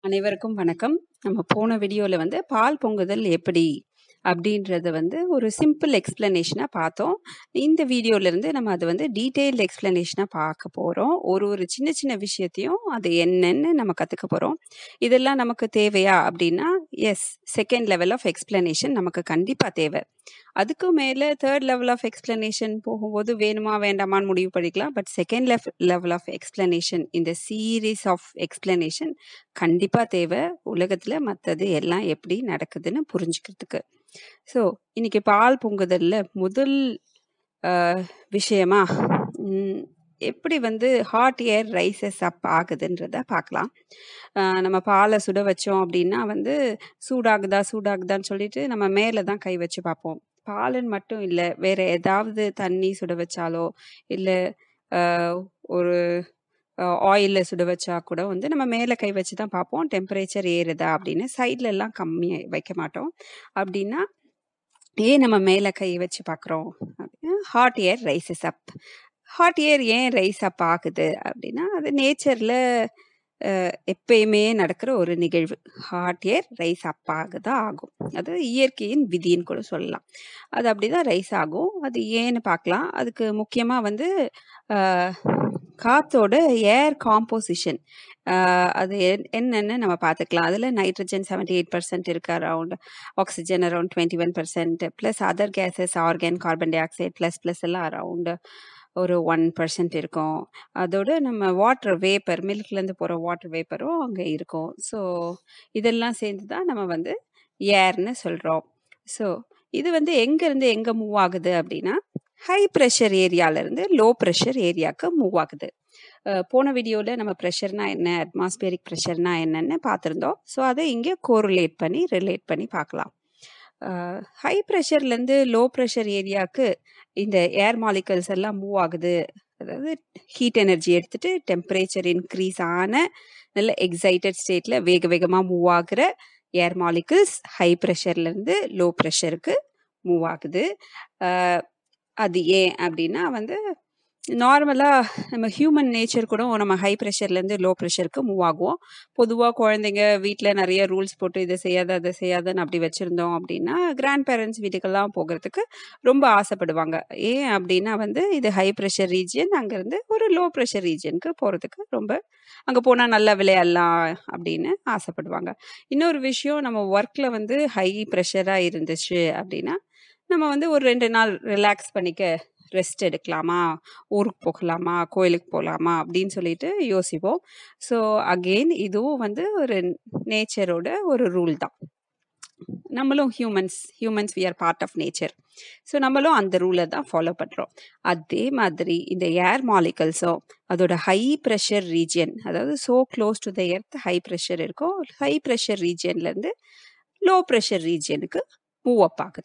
அனைவருக்கும் வணக்கம். நம்ம போன வீடியோல வந்து பால் பொங்குதல் எப்படி? அப்படின்றத வந்து ஒரு சிம்பிள் எக்ஸ்ப்ளனேஷனா பார்த்தோம். இந்த வீடியோலருந்து நம்ம அத வந்து டீட்டெயில்டு எக்ஸ்ப்ளனேஷனா பார்க்க போறோம். ஒரு ஒரு சின்ன சின்ன விஷயத்தையும் அது என்னன்னு நம்ம கத்துக்க போறோம். இதெல்லாம் நமக்கு தேவையா? அப்படின்னா, yes. Second level of explanation நமக்கு கண்டிப்பா தேவ. அதுக்கு மேல 3 லெவல் ஆஃப் எக்ஸ்ப்ளனேஷன் போகும்போது வேணுமா? வேண்டாமான்னு முடிவு பண்ணிக்கலாம். பட் செகண்ட் லெஃப் லெவல் ஆஃப் எக்ஸ்ப்ளனேஷன் இந்த சீரிஸ் ஆஃப் எக்ஸ்ப்ளனேஷன் கண்டிப்பா தேவ. உலகத்துல மத்தது எல்லாம் எப்படி நடக்குதுன்னு புரிஞ்சுக்கிறதுக்கு. ஸோ, இன்னைக்கு பால் பொங்குதல்ல முதல் அ விஷயமா, ம் எப்படி வந்து ஹாட் ஏர் ரைசஸ் அப் ஆகுதுன்றத பார்க்கலாம். அ நம்ம பால சுட வச்சோம் அப்படின்னா வந்து, சூடாகுதா சூடாகுதான்னு சொல்லிட்டு நம்ம மேல தான் கை வச்சு பார்ப்போம். பாலுன்னு மட்டும் இல்ல, வேற ஏதாவது தண்ணி சுட வச்சாலோ, இல்ல அ ஒரு அ ஆயில்ல சுட வச்சா கூட வந்து நம்ம மேல கை வச்சு தான் பார்ப்போம். டெம்பரேச்சர் ஏறுதா அப்படின்னு. சைட்லலாம் கம்மி வைக்க மாட்டோம். அப்படின்னா, ஏன் நம்ம மேல கை வச்சு பார்க்குறோம்? அப்படின்னா, hot air rises up. Hot air ஏன் ரைஸ் அப் ஆகுது? அப்படின்னா, அது நேச்சர்ல அ எப்பயுமே நடக்கிற ஒரு நிகழ்வு. ஹாட் ஏர் ரைஸ் அப் ஆக தான் ஆகும். அது இயற்கையின் விதின்னு கூட சொல்லலாம். அது அப்படிதான் ரைஸ் ஆகும். அது ஏன்னு பார்க்கலாம். அதுக்கு முக்கியமா வந்து அ காத்தோட ஏர் காம்போசிஷன் அ அது என் என்னன்னு நம்ம பார்த்துக்கலாம். அதுல நைட்ரஜன் 78% இருக்கு around. Oxygen around 21% plus other gases argon, carbon dioxide plus plus எல்லாம் அரவுண்ட் ஒரு 1% இருக்கும். அதோட நம்ம வாட்டர் வேப்பர் மில்க்லேருந்து போற வாட்டர் வேப்பரும் அங்க இருக்கும். ஸோ, இதெல்லாம் சேர்ந்து தான் நம்ம வந்து ஏர்ன்னு சொல்றோம். ஸோ, இது வந்து எங்கேருந்து எங்க மூவ் ஆகுது அப்படின்னா, ஹை பிரஷர் ஏரியாலருந்து லோ பிரஷர் ஏரியாக்கு மூவ் ஆகுது. அ போன வீடியோல நம்ம பிரஷர்னா என்ன? அட்மாஸ்பியரிக் பிரஷர்னா என்னன்னு பார்த்திருந்தோம். ஸோ, அத இங்க கோரிலேட் பண்ணி, ரிலேட் பண்ணி பார்க்கலாம். அ ஹை பிரஷர்லேருந்து லோ பிரஷர் ஏரியாக்கு இந்த ஏர் மாலிக்யூல்ஸ் எல்லாம் மூவ் ஆகுது. அதாவது ஹீட் எனர்ஜி எடுத்துட்டு டெம்பரேச்சர் இன்கிரீஸ் ஆன நல்ல எக்ஸைட்டட் ஸ்டேட்ல வேக வேகமா மூவ் ஆகுற ஏர் மாலிக்யூல்ஸ் ஹை பிரஷர்லேருந்து லோ பிரஷருக்கு மூவ் ஆகுது. அ அது ஏன் அப்படின்னா வந்து, நார்மலா நம்ம ஹியூமன் நேச்சர் கூட நம்ம ஹை பிரஷர்லேருந்து லோ பிரஷருக்கு மூவ் ஆகுவோம். பொதுவா குழந்தைங்க வீட்ல நெறைய ரூல்ஸ் போட்டு இத செய்யாத, அத செய்யாதன்னு அப்படி வச்சிருந்தோம் அப்படின்னா, கிராண்ட் பேரண்ட்ஸ் வீட்டுக்கெல்லாம் போகறதுக்கு ரொம்ப ஆசைப்படுவாங்க. ஏன் அப்படின்னா வந்து, இது ஹை பிரஷர் ரீஜியன். அங்கருந்து ஒரு லோ பிரஷர் ரீஜியனுக்கு போறதுக்கு ரொம்ப அங்க போனா நல்லா விளையாடலாம் அப்படின்னு ஆசைப்படுவாங்க. இன்னொரு விஷயம் நம்ம ஒர்க்ல வந்து ஹை பிரஷரா இருந்துச்சு அப்படின்னா, நம்ம வந்து ஒரு 2 நாள் ரிலாக்ஸ் பண்ணிக்க ரெஸ்ட் எடுக்கலாமா? ஊருக்கு போகலாமா? கோயிலுக்கு போலாமா? அப்படின்னு சொல்லிட்டு யோசிப்போம். ஸோ, அகெயின் இதுவும் வந்து ஒரு நேச்சரோட ஒரு ரூல் தான். நம்மளும் humans humans we are part of nature. So, நம்மளும் அந்த ரூல தான் ஃபாலோ பண்றோம். அதே மாதிரி இந்த ஏர் மாலிக்யூல்ஸும் அதோட ஹை பிரஷர் ரீஜியன் அதாவது so close to the earth high pressure இருக்கும். ஹை பிரஷர் ரீஜியன்லேருந்து லோ பிரஷர் ரீஜியனுக்கு மூவ் அப் ஆகுது.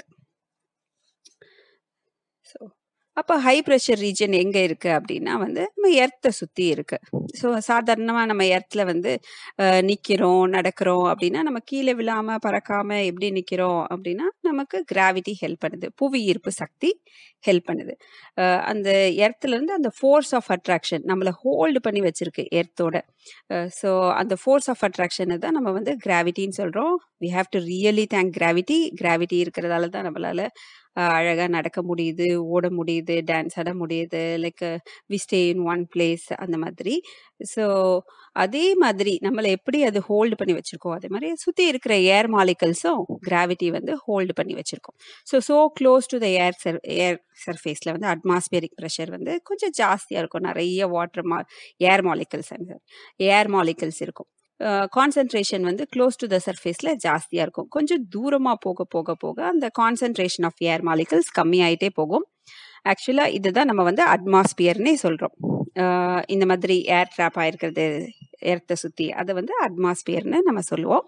ஸோ, அப்ப ஹை பிரஷர் ரீஜியன் எங்க இருக்கு அப்படின்னா வந்து, நம்ம எர்த்த சுத்தி இருக்கு. ஸோ, சாதாரணமா நம்ம எர்த்ல வந்து அ நிக்கிறோம், நடக்கிறோம் அப்படின்னா, நம்ம கீழ விழாம, பறக்காம எப்படி நிக்கிறோம் அப்படின்னா, நமக்கு கிராவிட்டி ஹெல்ப் பண்ணுது. புவி ஈர்ப்பு சக்தி ஹெல்ப் பண்ணுது. அ அந்த எர்த்லேருந்து அந்த ஃபோர்ஸ் ஆஃப் அட்ராக்ஷன் நம்மள ஹோல்டு பண்ணி வச்சிருக்கு எர்த்தோட. அ ஸோ, அந்த ஃபோர்ஸ் ஆஃப் அட்ராக்ஷன தான் நம்ம வந்து கிராவிட்டின்னு சொல்றோம். We have to really thank gravity. Gravity இருக்கிறதால தான் நம்மளால அ அழகா நடக்க முடியுது, ஓட முடியுது, டான்ஸ் ஆட முடியுது. Like we stay in one place அந்த மாதிரி. ஸோ, அதே மாதிரி நம்மள எப்படி அது ஹோல்டு பண்ணி வச்சிருக்கோ, அதே மாரி சுத்தி இருக்கிற ஏர் மாலிக்யூல்ஸும் கிராவிட்டி வந்து ஹோல்டு பண்ணி வச்சிருக்கும். So, so close to the air sur air சர்ஃபேஸ்ல வந்து அட்மாஸ்பியரிக் பிரஷர் வந்து கொஞ்சம் ஜாஸ்தியா இருக்கும். நெறைய வாட்டர் மா ஏர் மாலிக்யூல்ஸ் ஏர் மாலிக்யூல்ஸ் இருக்கும். அ கான்சன்ட்ரேஷன் வந்து க்ளோஸ் டு த சர்ஃபேஸ்ல ஜாஸ்தியா இருக்கும். கொஞ்சம் தூரமா போக போக போக அந்த கான்சன்ட்ரேஷன் ஆஃப் ஏர் மாலிக்யூல்ஸ் கம்மியாயிட்டே போகும். ஆக்சுவலா இதுதான் நம்ம வந்து அட்மாஸ்பியர்ன்னே சொல்றோம். அ இந்த மாதிரி ஏர் ட்ராப் ஆயிருக்கிறது எர்த்த சுத்தி அத வந்து அட்மாஸ்பியர்ன்னு நம்ம சொல்லுவோம்.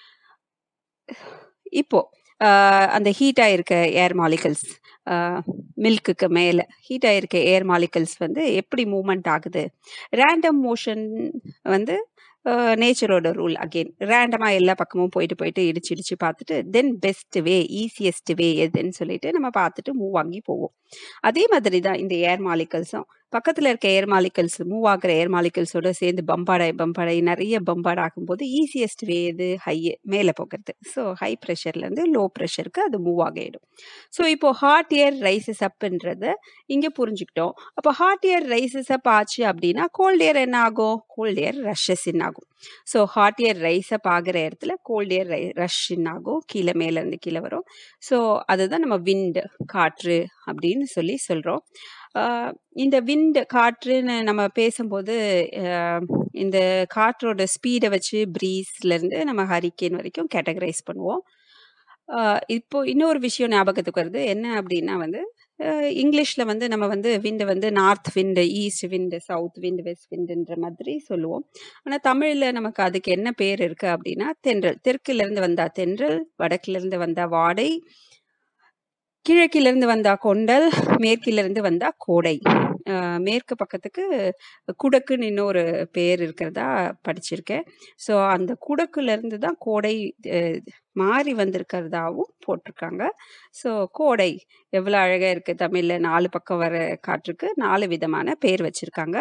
இப்போ அ அந்த ஹீட் ஆயிருக்க ஏர் மாலிக்யூல்ஸ் அ மில்க்குக்கு மேல ஹீட் ஆயிருக்க ஏர் மாலிக்யூல்ஸ் வந்து எப்படி மூவ்மெண்ட் ஆகுது? ரேண்டம் மோஷன் வந்து அ நேச்சரோட ரூல் அகெயின். ரேண்டமா எல்லா பக்கமும் போயிட்டு போயிட்டு இடிச்சு இடிச்சு பார்த்துட்டு, தென் பெஸ்ட் வே, ஈசியஸ்ட் வே எதுன்னு சொல்லிட்டு நம்ம பார்த்துட்டு மூவ் ஆகி போவோம். அதே மாதிரி தான் இந்த ஏர் மாலிக்யூல்ஸும் பக்கத்தில் இருக்க ஏர் மாலிகல்ஸ் மூவ் ஆகிற ஏர் மாலிகல்ஸோட சேர்ந்து பம்பாடாய் பம்பாடாய் நிறைய பம்பாட் ஆகும்போது ஈஸியஸ்ட் வே எது ஹை மேலே போகிறது ஸோ ஹை ப்ரெஷர்லேருந்து லோ ப்ரெஷருக்கு அது மூவ் ஆகிடும் ஸோ இப்போது ஹாட் ஏர் ரைசஸ் அப்புன்றத இங்கே புரிஞ்சுக்கிட்டோம் அப்போ ஹாட் ஏர் ரைசஸ் அப் ஆச்சு அப்படின்னா கோல்ட் ஏர் என்ன ஆகும் கோல்ட் ஏர் ரஷ்ஷஸ் இன் ஆகும் so hot air rise up ஆகிற இடத்துல கோல்ட் ஏர் ரை ரஷ் இன் ஆகும் கீழே மேலேருந்து கீழே வரும் ஸோ அதுதான் நம்ம விண்டு காற்று அப்படின்னு சொல்லி சொல்கிறோம் இந்த விண்ட் காற்றுன்னு நம்ம பேசும்போது அஹ், இந்த காற்றோட ஸ்பீடை வச்சு ப்ரீஸ்லேருந்து நம்ம ஹரிக்கேன் வரைக்கும் கேட்டகரைஸ் பண்ணுவோம் அஹ், இப்போ இன்னொரு விஷயம் ஞாபகத்துக்கு வருது என்ன அப்படின்னா வந்து இங்கிலீஷில் வந்து நம்ம வந்து விண்டு வந்து north wind east wind south wind west விண்டுன்ற மாதிரி சொல்லுவோம் ஆனால் தமிழில் நமக்கு அதுக்கு என்ன பேர் இருக்குது அப்படின்னா தென்றல் தெற்குலேருந்து வந்தா தென்றல் வடக்குலேருந்து வந்தா வாடை கிழக்கிலிருந்து வந்தா கொண்டல் மேற்கிலிருந்து வந்தா கோடை அஹ் மேற்கு பக்கத்துக்கு குடக்குன்னு இன்னொரு பேர் இருக்கிறதா படிச்சிருக்கேன் ஸோ அந்த குடக்குல இருந்து தான் கோடை அஹ், மாறி வந்திருக்கிறதாவும் போட்டிருக்காங்க ஸோ கோடை எவ்வளோ அழகாக இருக்குது தமிழில் நாலு பக்கம் வர காற்றுக்கு நாலு விதமான பேர் வச்சுருக்காங்க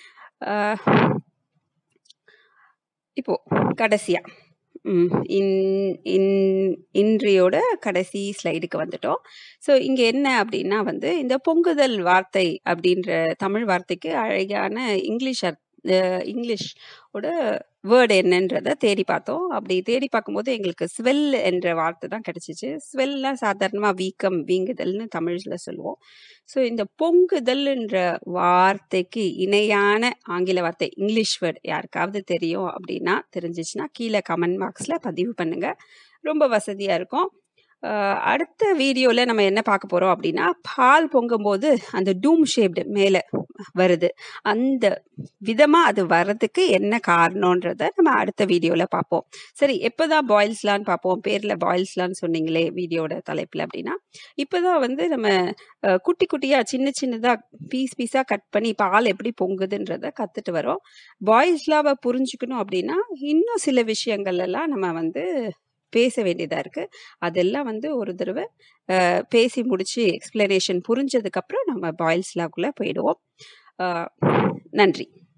இப்போ கடைசியா ம், இன் இன் இன்றையோட கடைசி ஸ்லைடுக்கு வந்துட்டோம் ஸோ இங்கே என்ன அப்படின்னா வந்து இந்த பொங்குதல் வார்த்தை அப்படின்ற தமிழ் வார்த்தைக்கு அழகான இங்கிலீஷ் அர்த் அஹ் இங்கிலீஷ் ஓட வேர்டு என்னன்றதை தேடி பார்த்தோம் அப்படி தேடி பார்க்கும்போது எங்களுக்கு ஸ்வெல் என்ற வார்த்தை தான் கிடைச்சிச்சு ஸ்வெல்லாம் சாதாரணமாக வீக்கம் வீங்குதல்னு தமிழில் சொல்லுவோம் ஸோ இந்த பொங்குதல்ன்ற வார்த்தைக்கு இணையான ஆங்கில வார்த்தை இங்கிலீஷ் வேர்டு யாருக்காவது தெரியும் அப்படின்னா தெரிஞ்சிச்சுன்னா கீழே கமெண்ட் பாக்ஸில் பதிவு பண்ணுங்க ரொம்ப வசதியாக இருக்கும் அஹ் அடுத்த வீடியோவில் நம்ம என்ன பார்க்க போகிறோம் அப்படின்னா பால் பொங்கும்போது அந்த டூம் ஷேப்டு மேலே வருது அந்த விதமாக அது வர்றதுக்கு என்ன காரணன்றத நம்ம அடுத்த வீடியோவில் பார்ப்போம் சரி எப்போ தான் பாயில்ஸ்லான்னு பார்ப்போம் பேரில் பாயில்ஸ்லான்னு சொன்னீங்களே வீடியோட தலைப்பில் அப்படின்னா இப்போ தான் வந்து நம்ம அஹ், குட்டி குட்டியாக சின்ன சின்னதாக பீஸ் பீஸாக கட் பண்ணி பால் எப்படி பொங்குதுன்றத கற்றுட்டு வரோம் பாயில்ஸ்லாவை புரிஞ்சுக்கணும் அப்படின்னா இன்னும் சில விஷயங்கள் எல்லாம் நம்ம வந்து பேச வேண்டியதாக இருக்குது அதெல்லாம் வந்து ஒரு தடவை அஹ், பேசி முடிச்சு எக்ஸ்பிளனேஷன் புரிஞ்சதுக்கப்புறம் நம்ம பாயில்ஸ்லாக்குள்ளே போயிடுவோம் அஹ், நன்றி